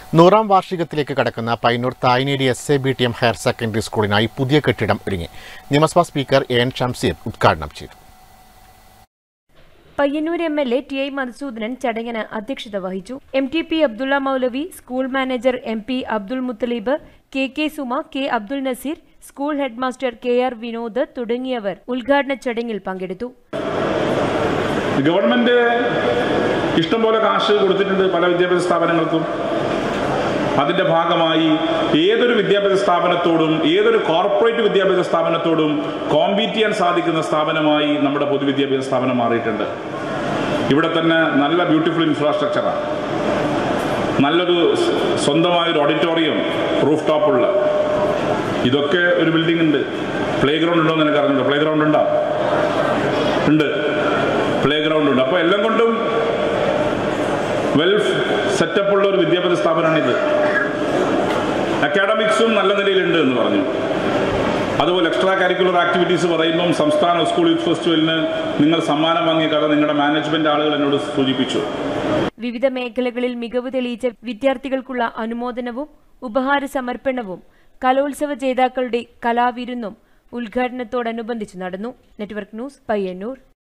നൂറാം വാർഷികത്തിലേക്ക് കടക്കുന്ന Payyanur Thayineri S A B T M higher secondary സ്കൂളിനായി പുതിയ കെട്ടിടം ഒരുങ്ങി നിയമസഭാ സ്പീക്കർ എ എൻ ഷംസീർ ഉദ്ഘാടനം ചെയ്തു Payyanur M L A T I Madhusoodanan ചടങ്ങിന് അധ്യക്ഷത വഹിച്ചു M T P Abdulla Moulavi school manager M P Abdul Muthaleeb K K Suma K Abdul Naseer school headmaster K R Vinod തുടങ്ങിയവർ ഉദ്ഘാടന ചടങ്ങിൽ പങ്കെടുത്തു ഗവൺമെന്റ് ഇഷ്ടംപോലെ കാശ് കൊടുത്തിട്ടുണ്ട് പല വിദ്യാഭ്യാസ സ്ഥാപനങ്ങൾക്കും അതിന്റെ ഭാഗമായി ഏതൊരു വിദ്യാഭ്യാസ സ്ഥാപനത്തോടും ഏതൊരു കോർപ്പറേറ്റ് വിദ്യാഭ്യാസ സ്ഥാപനത്തോടും കോമ്പീറ്റ് ചെയ്യാൻ സാധിക്കുന്ന സ്ഥാപനമായി നമ്മുടെ പൊതുവിദ്യാഭ്യാസ സ്ഥാപനം മാറിയിട്ടുണ്ട് ഇവിടെ തന്നെ നല്ല ബ്യൂട്ടിഫുൾ ഇൻഫ്രാസ്ട്രക്ചറാണ് നല്ലൊരു സ് സ്വന്തമായൊരു ഓഡിറ്റോറിയം റൂഫ് ടോപ്പുള്ള ഇതൊക്കെ ഒരു ബിൽഡിംഗ് ഉണ്ട് പ്ലേ ഗ്രൗണ്ട് ഉണ്ടോ എന്ന് എനിക്ക് അറിഞ്ഞില്ല പ്ലേ ഗ്രൗണ്ട് ഉണ്ടോ ഉണ്ട് പ്ലേ ഗ്രൗണ്ട് ഉണ്ട് അപ്പോൾ എല്ലാം കൊണ്ടും വെൽ സെറ്റപ്പ് ഉള്ള ഒരു വിദ്യാഭ്യാസ സ്ഥാപനമാണിത് അക്കാഡമിക്സും നല്ല നിലയിലുണ്ട് എന്ന് പറഞ്ഞു അതുപോലെ എക്സ്ട്രാ കരിക്കുലർ ആക്ടിവിറ്റീസ് പറയുമ്പം സംസ്ഥാന സ്കൂൾ യൂത്ത് ഫെസ്റ്റിവലിന് നിങ്ങൾ സമ്മാനം വാങ്ങിയ കഥ നിങ്ങളുടെ മാനേജ്മെന്റ് ആളുകൾ എന്നോട് സൂചിപ്പിച്ചു വിവിധ മേഖലകളിൽ മികവ് തെളിയിച്ച വിദ്യാർത്ഥികൾക്കുള്ള അനുമോദനവും ഉപഹാര സമർപ്പണവും കലോത്സവ ജേതാക്കളുടെ കലാവിരുന്നും ഉദ്ഘാടനത്തോടനുബന്ധിച്ച് നടന്നു നെറ്റ്വർക്ക് ന്യൂസ് പയ്യന്നൂർ